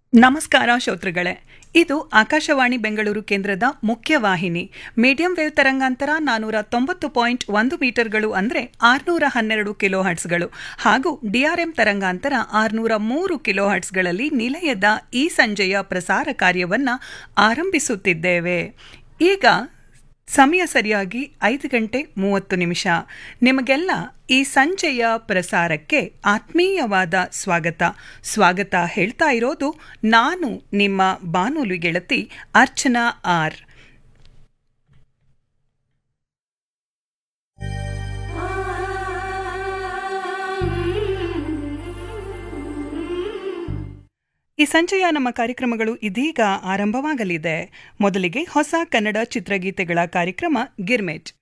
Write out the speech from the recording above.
ನಮಸ್ಕಾರ ಶ್ರೋತೃಗಳೇ ಇದು ಆಕಾಶವಾಣಿ ಬೆಂಗಳೂರು ಕೇಂದ್ರದ ಮುಖ್ಯವಾಹಿನಿ ಮೀಡಿಯಂ ವೇವ್ ತರಂಗಾಂತರ ನಾನೂರ ತೊಂಬತ್ತು ಪಾಯಿಂಟ್ ಒಂದು ಮೀಟರ್ಗಳು ಅಂದರೆ ಆರುನೂರ ಹನ್ನೆರಡು ಕಿಲೋ ಹರ್ಟ್ಸ್ಗಳು ಹಾಗೂ ಡಿಆರ್ಎಂ ತರಂಗಾಂತರ ಆರುನೂರ ಮೂರು ಕಿಲೋ ಹರ್ಟ್ಸ್ಗಳಲ್ಲಿ ನಿಲಯದ ಈ ಸಂಜೆಯ ಪ್ರಸಾರ ಕಾರ್ಯವನ್ನು ಆರಂಭಿಸುತ್ತಿದ್ದೇವೆ ಈಗ ಸಮಯ ಸರಿಯಾಗಿ ಐದು ಗಂಟೆ ಮೂವತ್ತು ನಿಮಿಷ ನಿಮಗೆಲ್ಲ ಈ ಸಂಜೆಯ ಪ್ರಸಾರಕ್ಕೆ ಆತ್ಮೀಯವಾದ ಸ್ವಾಗತ ಸ್ವಾಗತ ಹೇಳ್ತಾ ಇರೋದು ನಾನು ನಿಮ್ಮ ಬಾನುಲಿ ಗೆಳತಿ ಅರ್ಚನಾ ಆರ್ ಈ ಸಂಜೆಯ ನಮ್ಮ ಕಾರ್ಯಕ್ರಮಗಳು ಇದೀಗ ಆರಂಭವಾಗಲಿದೆ ಮೊದಲಿಗೆ ಹೊಸ ಕನ್ನಡ ಚಿತ್ರಗೀತೆಗಳ ಕಾರ್ಯಕ್ರಮ ಗಿರ್ಮೆಟ್